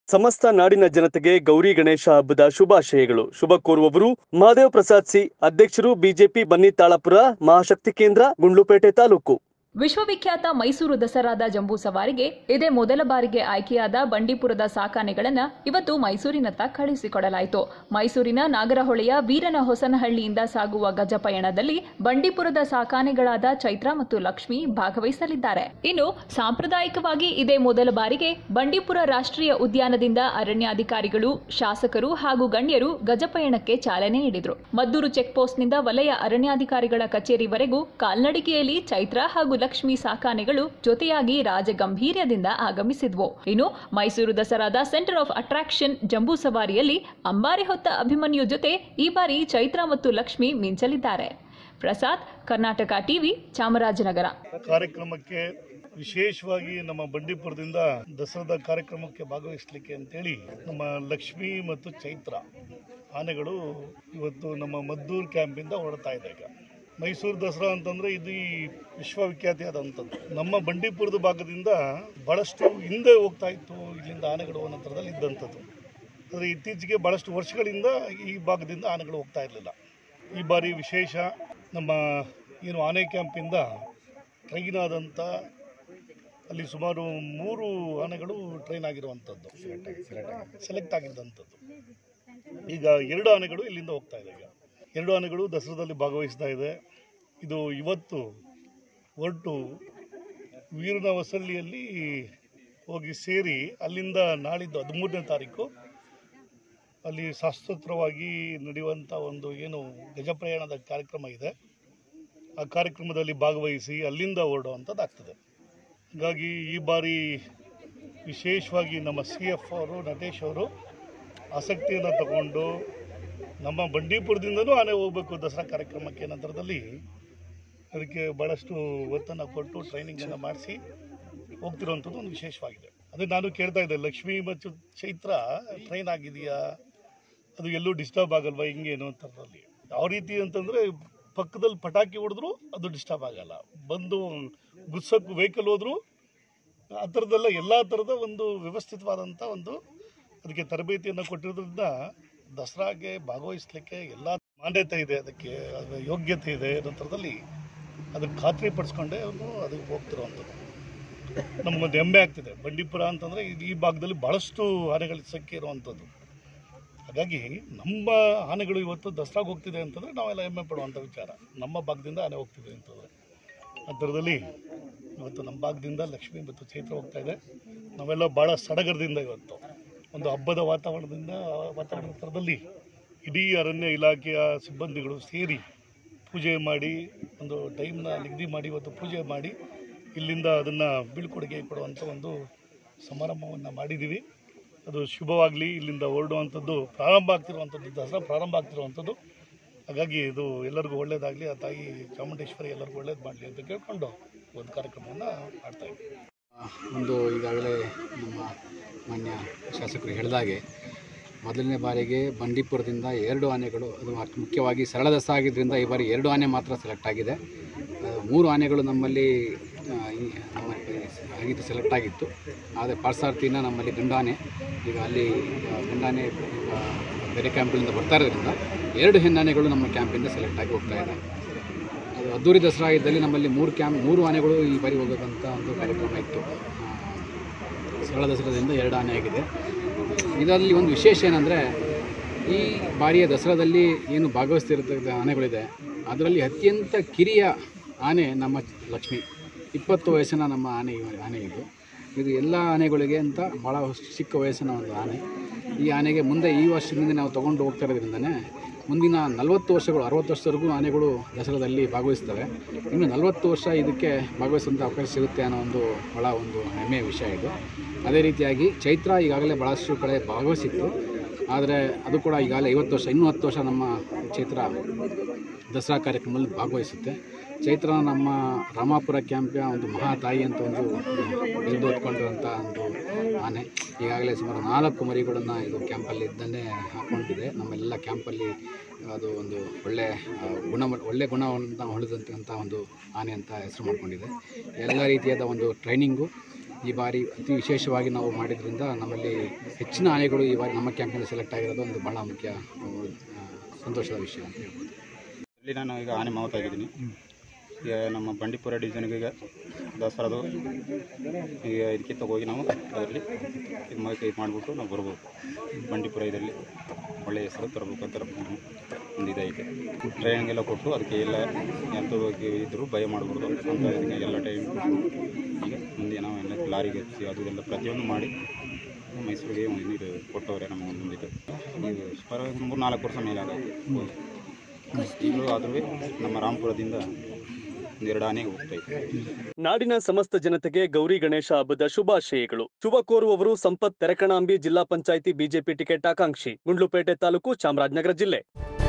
ಸಮಸ್ತ ನಾಡಿನ ಜನತೆಗೆ ಗೌರಿ ಗಣೇಶ ಹಬ್ಬದ ಶುಭಾಶಯಗಳು ಶುಭ ಕೋರುವವರು ಮಹಾದೇವ್ ಪ್ರಸಾದ್ ಸಿ ಅಧ್ಯಕ್ಷರು ಬಿಜೆಪಿ ಬನ್ನಿ ತಾಳಪುರ ಮಹಾಶಕ್ತಿ ಕೇಂದ್ರ ಗುಂಡ್ಲುಪೇಟೆ ತಾಲೂಕು ವಿಶ್ವವಿಖ್ಯಾತ ಮೈಸೂರು ದಸರಾದ ಜಂಬೂ ಸವಾರಿಗೆ ಇದೇ ಮೊದಲ ಬಾರಿಗೆ ಆಯ್ಕೆಯಾದ ಬಂಡೀಪುರದ ಸಾಕಾನೆಗಳನ್ನ ಇವತ್ತು ಮೈಸೂರಿನತ್ತ ಕಳುಹಿಸಿಕೊಡಲಾಯಿತು ಮೈಸೂರಿನ ನಾಗರಹೊಳೆಯ ವೀರನ ಹೊಸನಹಳ್ಳಿಯಿಂದ ಸಾಗುವ ಗಜಪಯಣದಲ್ಲಿ ಬಂಡೀಪುರದ ಸಾಕಾನೆಗಳಾದ ಚೈತ್ರ ಮತ್ತು ಲಕ್ಷ್ಮಿ ಭಾಗವಹಿಸಲಿದ್ದಾರೆ ಇನ್ನು ಸಾಂಪ್ರದಾಯಿಕವಾಗಿ ಇದೇ ಮೊದಲ ಬಾರಿಗೆ ಬಂಡೀಪುರ ರಾಷ್ಟ್ರೀಯ ಉದ್ಯಾನದಿಂದ ಅರಣ್ಯಾಧಿಕಾರಿಗಳು ಶಾಸಕರು ಹಾಗೂ ಗಣ್ಯರು ಗಜಪಯಣಕ್ಕೆ ಚಾಲನೆ ನೀಡಿದರು ಮದ್ದೂರು ಚೆಕ್ಪೋಸ್ಟ್ನಿಂದ ವಲಯ ಅರಣ್ಯಾಧಿಕಾರಿಗಳ ಕಚೇರಿವರೆಗೂ ಕಾಲ್ನಡಿಗೆಯಲ್ಲಿ ಚೈತ್ರ ಹಾಗೂ ಲಕ್ಷ್ಮಿ ಸಾಕಾನೆಗಳು ಜೊತೆಯಾಗಿ ರಾಜಗಂಭೀರ್ಯದಿಂದ ಆಗಮಿಸಿದ್ವು ಇನ್ನು ಮೈಸೂರು ದಸರಾದ ಸೆಂಟರ್ ಆಫ್ ಅಟ್ರಾಕ್ಷನ್ ಜಂಬೂ ಸವಾರಿಯಲ್ಲಿ ಅಂಬಾರಿ ಹೊತ್ತ ಅಭಿಮನ್ಯು ಜೊತೆ ಈ ಬಾರಿ ಚೈತ್ರ ಮತ್ತು ಲಕ್ಷ್ಮಿ ಮಿಂಚಲಿದ್ದಾರೆ ಪ್ರಸಾದ್ ಕರ್ನಾಟಕ ಟಿವಿ ಚಾಮರಾಜನಗರ ಕಾರ್ಯಕ್ರಮಕ್ಕೆ ವಿಶೇಷವಾಗಿ ನಮ್ಮ ಬಂಡೀಪುರದಿಂದ ದಸರಾದ ಕಾರ್ಯಕ್ರಮಕ್ಕೆ ಭಾಗವಹಿಸಲಿಕ್ಕೆ ಅಂತೇಳಿ ನಮ್ಮ ಲಕ್ಷ್ಮಿ ಮತ್ತು ಚೈತ್ರ ಆನೆಗಳು ಇವತ್ತು ನಮ್ಮ ಮದ್ದೂರು ಕ್ಯಾಂಪಿಂದ ಹೊರಡ್ತಾ ಇದೆ ಈಗ ಮೈಸೂರು ದಸರಾ ಅಂತಂದ್ರೆ ಇದು ಈ ವಿಶ್ವವಿಖ್ಯಾತಿಯಾದಂಥದ್ದು ನಮ್ಮ ಬಂಡೀಪುರದ ಭಾಗದಿಂದ ಬಹಳಷ್ಟು ಹಿಂದೆ ಹೋಗ್ತಾ ಇತ್ತು ಇಲ್ಲಿಂದ ಆನೆಗಳು ಅನ್ನೋ ಥರದಲ್ಲಿ ಇದ್ದಂಥದ್ದು ಆದರೆ ಇತ್ತೀಚೆಗೆ ಬಹಳಷ್ಟು ವರ್ಷಗಳಿಂದ ಈ ಭಾಗದಿಂದ ಆನೆಗಳು ಹೋಗ್ತಾ ಇರಲಿಲ್ಲ ಈ ಬಾರಿ ವಿಶೇಷ ನಮ್ಮ ಏನು ಆನೆ ಕ್ಯಾಂಪಿಂದ ಟ್ರೈನ್ ಆದಂಥ ಅಲ್ಲಿ ಸುಮಾರು ಮೂರು ಆನೆಗಳು ಟ್ರೈನ್ ಆಗಿರುವಂಥದ್ದು ಸೆಲೆಕ್ಟ್ ಆಗಿದ್ದಂಥದ್ದು ಈಗ ಎರಡು ಆನೆಗಳು ಇಲ್ಲಿಂದ ಹೋಗ್ತಾ ಇದೆ ಈಗ ಎರಡು ಆನೆಗಳು ದಸರಾದಲ್ಲಿ ಭಾಗವಹಿಸ್ತಾ ಇದೆ ಇದು ಇವತ್ತು ಹೊರಟು ವೀರನ ಹೊಸಳ್ಳಿಯಲ್ಲಿ ಹೋಗಿ ಸೇರಿ ಅಲ್ಲಿಂದ ನಾಳಿದ್ದು ಹದಿಮೂರನೇ ತಾರೀಕು ಅಲ್ಲಿ ಶಾಸ್ತ್ರೋತ್ರವಾಗಿ ನಡೆಯುವಂಥ ಒಂದು ಏನು ಗಜಪ್ರಯಾಣದ ಕಾರ್ಯಕ್ರಮ ಇದೆ ಆ ಕಾರ್ಯಕ್ರಮದಲ್ಲಿ ಭಾಗವಹಿಸಿ ಅಲ್ಲಿಂದ ಹೊರಡುವಂಥದ್ದು ಆಗ್ತದೆ ಹಾಗಾಗಿ ಈ ಬಾರಿ ವಿಶೇಷವಾಗಿ ನಮ್ಮ ಸಿ ಎಫ್ ಅವರು ನಟೇಶ್ ಅವರು ಆಸಕ್ತಿಯನ್ನು ತಗೊಂಡು ನಮ್ಮ ಬಂಡೀಪುರದಿಂದನೂ ಆನೆ ಹೋಗಬೇಕು ದಸರಾ ಕಾರ್ಯಕ್ರಮಕ್ಕೆ ನಂತರದಲ್ಲಿ ಅದಕ್ಕೆ ಭಾಳಷ್ಟು ಒತ್ತನ್ನು ಕೊಟ್ಟು ಟ್ರೈನಿಂಗನ್ನು ಮಾಡಿಸಿ ಹೋಗ್ತಿರೋವಂಥದ್ದು ಒಂದು ವಿಶೇಷವಾಗಿದೆ ಅದೇ ನಾನು ಕೇಳ್ತಾ ಇದ್ದೆ ಲಕ್ಷ್ಮಿ ಮತ್ತು ಚೈತ್ರ ಟ್ರೈನ್ ಆಗಿದೆಯಾ ಅದು ಎಲ್ಲೂ ಡಿಸ್ಟರ್ಬ್ ಆಗಲ್ವಾ ಹಿಂಗೇನು ಅಂತರಲ್ಲಿ ಯಾವ ರೀತಿ ಅಂತಂದರೆ ಪಕ್ಕದಲ್ಲಿ ಪಟಾಕಿ ಹೊಡೆದ್ರು ಅದು ಡಿಸ್ಟರ್ಬ್ ಆಗಲ್ಲ ಬಂದು ಗುಡ್ಸೋಕ್ಕೆ ವೆಹಿಕಲ್ ಹೋದ್ರು ಆ ಥರದ್ದೆಲ್ಲ ಎಲ್ಲ ಥರದ ಒಂದು ವ್ಯವಸ್ಥಿತವಾದಂಥ ಒಂದು ಅದಕ್ಕೆ ತರಬೇತಿಯನ್ನು ಕೊಟ್ಟಿರೋದ್ರಿಂದ ದಸರಾಗೆ ಭಾಗವಹಿಸಲಿಕ್ಕೆ ಎಲ್ಲ ಮಾನ್ಯತೆ ಇದೆ ಅದಕ್ಕೆ ಅದರ ಯೋಗ್ಯತೆ ಇದೆ ಅನ್ನೋ ಥರದಲ್ಲಿ ಅದಕ್ಕೆ ಖಾತ್ರಿ ಪಡಿಸ್ಕೊಂಡೇ ಅವನು ಅದಕ್ಕೆ ಹೋಗ್ತಿರೋವಂಥದ್ದು ನಮಗೊಂದು ಹೆಮ್ಮೆ ಆಗ್ತಿದೆ ಬಂಡೀಪುರ ಅಂತಂದರೆ ಈ ಭಾಗದಲ್ಲಿ ಭಾಳಷ್ಟು ಆನೆಗಳ ಸಂಖ್ಯೆ ಇರುವಂಥದ್ದು ಹಾಗಾಗಿ ನಮ್ಮ ಆನೆಗಳು ಇವತ್ತು ದಸರಾಗೆ ಹೋಗ್ತಿದೆ ಅಂತಂದರೆ ನಾವೆಲ್ಲ ಹೆಮ್ಮೆ ಪಡುವಂಥ ವಿಚಾರ ನಮ್ಮ ಭಾಗದಿಂದ ಆನೆ ಹೋಗ್ತಿದೆ ಅಂತಂದರೆ ಆ ಥರದಲ್ಲಿ ಇವತ್ತು ನಮ್ಮ ಭಾಗದಿಂದ ಲಕ್ಷ್ಮಿ ಮತ್ತು ಚೈತ್ರ ಹೋಗ್ತಾ ಇದೆ ನಾವೆಲ್ಲ ಭಾಳ ಸಡಗರದಿಂದ ಇವತ್ತು ಒಂದು ಹಬ್ಬದ ವಾತಾವರಣದಿಂದ ವಾತಾವರಣದ ಥರದಲ್ಲಿ ಇಡೀ ಅರಣ್ಯ ಇಲಾಖೆಯ ಸಿಬ್ಬಂದಿಗಳು ಸೇರಿ ಪೂಜೆ ಮಾಡಿ ಒಂದು ಟೈಮ್ನ ನಿಗದಿ ಮಾಡಿ ಇವತ್ತು ಪೂಜೆ ಮಾಡಿ ಇಲ್ಲಿಂದ ಅದನ್ನು ಬೀಳ್ಕೊಡುಗೆ ಕೊಡುವಂಥ ಒಂದು ಸಮಾರಂಭವನ್ನು ಮಾಡಿದ್ದೀವಿ ಅದು ಶುಭವಾಗಲಿ ಇಲ್ಲಿಂದ ಹೊರಡುವಂಥದ್ದು ಪ್ರಾರಂಭ ಆಗ್ತಿರುವಂಥದ್ದು ದಸರಾ ಪ್ರಾರಂಭ ಆಗ್ತಿರುವಂಥದ್ದು ಹಾಗಾಗಿ ಇದು ಎಲ್ಲರಿಗೂ ಒಳ್ಳೇದಾಗಲಿ ಆ ತಾಯಿ ಚಾಮುಂಡೇಶ್ವರಿ ಎಲ್ಲರಿಗೂ ಒಳ್ಳೇದು ಮಾಡಲಿ ಅಂತ ಕೇಳ್ಕೊಂಡು ಒಂದು ಕಾರ್ಯಕ್ರಮವನ್ನು ಮಾಡ್ತಾ ಇದ್ದೀವಿ ಒಂದು ಈಗಾಗಲೇ ನಮ್ಮ ಮಾನ್ಯ ಶಾಸಕರು ಹೇಳಿದಾಗೆ ಮೊದಲನೇ ಬಾರಿಗೆ ಬಂಡೀಪುರದಿಂದ ಎರಡು ಆನೆಗಳು ಅದು ಅತ್- ಮುಖ್ಯವಾಗಿ ಸರಳ ದಸ ಆಗಿದ್ದರಿಂದ ಈ ಬಾರಿ ಎರಡು ಆನೆ ಮಾತ್ರ ಸೆಲೆಕ್ಟ್ ಆಗಿದೆ ಆ, ಮೂರು ಆನೆಗಳು ನಮ್ಮಲ್ಲಿ ಆ, ಈ- ನಮ್ಮಲ್ಲಿ ಆಗಿದ್ದು ಸೆಲೆಕ್ಟ್ ಆಗಿತ್ತು ಆದರೆ ಪಾರ್ಸಾರ್ಥಿನ ನಮ್ಮಲ್ಲಿ ಗಂಡಾನೆ ಈಗ ಅಲ್ಲಿ ಆ, ಗಂಡಾನೆ ಈಗ ಬೇರೆ ಕ್ಯಾಂಪ್ಗಳಿಂದ ಬರ್ತಾ ಇರೋದ್ರಿಂದ ಎರಡು ಹೆಣ್ಣಾನೆಗಳು ನಮ್ಮ ಕ್ಯಾಂಪಿಂದ ಸೆಲೆಕ್ಟ್ ಆಗಿ ಹೋಗ್ತಾ ಇದೆ ಅದು ಅದ್ದೂರಿ ದಸರಾ ಇದ್ದಲ್ಲಿ ನಮ್ಮಲ್ಲಿ ಮೂರು ಕ್ಯಾಂಪ್ ಮೂರು ಆನೆಗಳು ಈ ಬಾರಿ ಹೋಗಬೇಕಂತ ಒಂದು ಕಾರ್ಯಕ್ರಮ ಇತ್ತು ಆ, ಸರಳ ದಸರಾದಿಂದ ಎರಡು ಆನೆ ಆಗಿದೆ ಇದರಲ್ಲಿ ಒಂದು ವಿಶೇಷ ಏನಂದರೆ ಈ ಬಾರಿಯ ದಸರಾದಲ್ಲಿ ಏನು ಭಾಗವಹಿಸ್ತಿರ್ತಕ್ಕಂಥ ಆನೆಗಳಿದೆ ಅದರಲ್ಲಿ ಅತ್ಯಂತ ಕಿರಿಯ ಆನೆ ನಮ್ಮ ಲಕ್ಷ್ಮಿ ಇಪ್ಪತ್ತು ವಯಸ್ಸಿನ ನಮ್ಮ ಆನೆ ಆನೆ ಇದು ಇದು ಎಲ್ಲ ಆನೆಗಳಿಗೆ ಅಂತ ಭಾಳ ಚಿಕ್ಕ ವಯಸ್ಸಿನ ಒಂದು ಆನೆ ಈ ಆನೆಗೆ ಮುಂದೆ ಈ ವರ್ಷದಿಂದ ನಾವು ತೊಗೊಂಡು ಹೋಗ್ತಾ ಇರೋದ್ರಿಂದನೇ ಮುಂದಿನ ನಲವತ್ತು ವರ್ಷಗಳು ಅರವತ್ತು ವರ್ಷದವರೆಗೂ ಆನೆಗಳು ದಸರಾದಲ್ಲಿ ಭಾಗವಹಿಸ್ತವೆ ಇನ್ನು ನಲವತ್ತು ವರ್ಷ ಇದಕ್ಕೆ ಭಾಗವಹಿಸುವಂಥ ಅವಕಾಶ ಸಿಗುತ್ತೆ ಅನ್ನೋ ಒಂದು ಭಾಳ ಒಂದು ಹೆಮ್ಮೆಯ ವಿಷಯ ಇದು ಅದೇ ರೀತಿಯಾಗಿ ಚೈತ್ರ ಈಗಾಗಲೇ ಭಾಳಷ್ಟು ಕಡೆ ಭಾಗವಹಿಸಿತ್ತು ಆದರೆ ಅದು ಕೂಡ ಈಗಾಗಲೇ ಐವತ್ತು ವರ್ಷ ಇನ್ನೂ ಹತ್ತು ವರ್ಷ ನಮ್ಮ ಚೈತ್ರ ದಸರಾ ಕಾರ್ಯಕ್ರಮದಲ್ಲಿ ಭಾಗವಹಿಸುತ್ತೆ ಚೈತ್ರ ನಮ್ಮ ರಾಮಾಪುರ ಕ್ಯಾಂಪಿನ ಒಂದು ಮಹಾ ತಾಯಿ ಅಂತ ಒಂದು ಬಿರುದು ಹೊತ್ಕೊಂಡಿರುವಂಥ ಒಂದು ಆನೆ ಈಗಾಗಲೇ ಸುಮಾರು ನಾಲ್ಕು ಮರಿಗಳನ್ನು ಇದು ಕ್ಯಾಂಪಲ್ಲಿ ಇದ್ದನ್ನೇ ಹಾಕ್ಕೊಂಡಿದೆ ನಮ್ಮೆಲ್ಲ ಕ್ಯಾಂಪಲ್ಲಿ ಅದು ಒಂದು ಒಳ್ಳೆ ಆ, ಗುಣ ಒಳ್ಳೆ ಗುಣವನ್ನು ಹೊಳೆದಂಥ ಒಂದು ಆನೆ ಅಂತ ಹೆಸರು ಮಾಡ್ಕೊಂಡಿದೆ ಎಲ್ಲ ರೀತಿಯಾದ ಒಂದು ಟ್ರೈನಿಂಗು ಈ ಬಾರಿ ಅತಿ ವಿಶೇಷವಾಗಿ ನಾವು ಮಾಡಿದ್ರಿಂದ ನಮ್ಮಲ್ಲಿ ಹೆಚ್ಚಿನ ಆನೆಗಳು ಈ ಬಾರಿ ನಮ್ಮ ಕ್ಯಾಂಪಿನಲ್ಲಿ ಸೆಲೆಕ್ಟ್ ಆಗಿರೋದು ಒಂದು ಬಹಳ ಮುಖ್ಯ ಆ, ಸಂತೋಷದ ವಿಷಯ ಅಂತ ಹೇಳ್ಬೋದು ಇಲ್ಲಿ ನಾನು ಈಗ ಆನೆ ಮಾವುತ ಆಗಿದ್ದೀನಿ ಈಗ ನಮ್ಮ ಬಂಡೀಪುರ ಡಿವಿಷನ್ಗೆ ಈಗ ದಸರಾದು ಈಗ ಇದಕ್ಕೆ ತಗೋಗಿ ನಾವು ಅದರಲ್ಲಿ ಇದು ಮಾಡಿ ಇದು ಮಾಡಿಬಿಟ್ಟು ನಾವು ಬರ್ಬೋದು ಬಂಡೀಪುರ ಇದರಲ್ಲಿ ಒಳ್ಳೆಯ ಹೆಸರು ತರಬೇಕು ಅಂತ ನಮ್ಮ ಒಂದು ಇದೈತೆ ಟ್ರೈನಿಂಗ್ ಎಲ್ಲ ಕೊಟ್ಟು ಅದಕ್ಕೆ ಎಲ್ಲ ಎಂತ ಇದ್ದರೂ ಭಯ ಮಾಡ್ಬೋದು ಅಂತ ಇದಕ್ಕೆ ಎಲ್ಲ ಟೈಮ್ ಈಗ ಮುಂದೆ ನಾವು ಎಲ್ಲ ಲಾರಿಗೆ ಹಚ್ಚಿ ಅದು ಎಲ್ಲ ಪ್ರತಿಯೊಂದು ಮಾಡಿ ಮೈಸೂರಿಗೆ ಒಂದು ಇದು ಕೊಟ್ಟವ್ರೆ ನಮ್ಮ ಒಂದು ಇದು ಈಗ ಸುಮಾರು ಮೂರು ನಾಲ್ಕು ವರ್ಷ ಮೇಲೆ ಆಗೈತೆ ಈಗಲೂ ಆದ್ರೂ ನಮ್ಮ ರಾಮಪುರದಿಂದ ಒಂದೆರಡು ಆನೆಗೆ ಹೋಗ್ತೈತೆ ನಾಡಿನ ಸಮಸ್ತ ಜನತೆಗೆ ಗೌರಿ ಗಣೇಶ ಹಬ್ಬದ ಶುಭಾಶಯಗಳು ಶುಭ ಕೋರುವವರು ಸಂಪತ್ ತೆರಕಣಾಂಬಿ ಜಿಲ್ಲಾ ಪಂಚಾಯಿತಿ ಬಿಜೆಪಿ ಟಿಕೆಟ್ ಆಕಾಂಕ್ಷಿ ಗುಂಡ್ಲುಪೇಟೆ ತಾಲೂಕು ಚಾಮರಾಜನಗರ ಜಿಲ್ಲೆ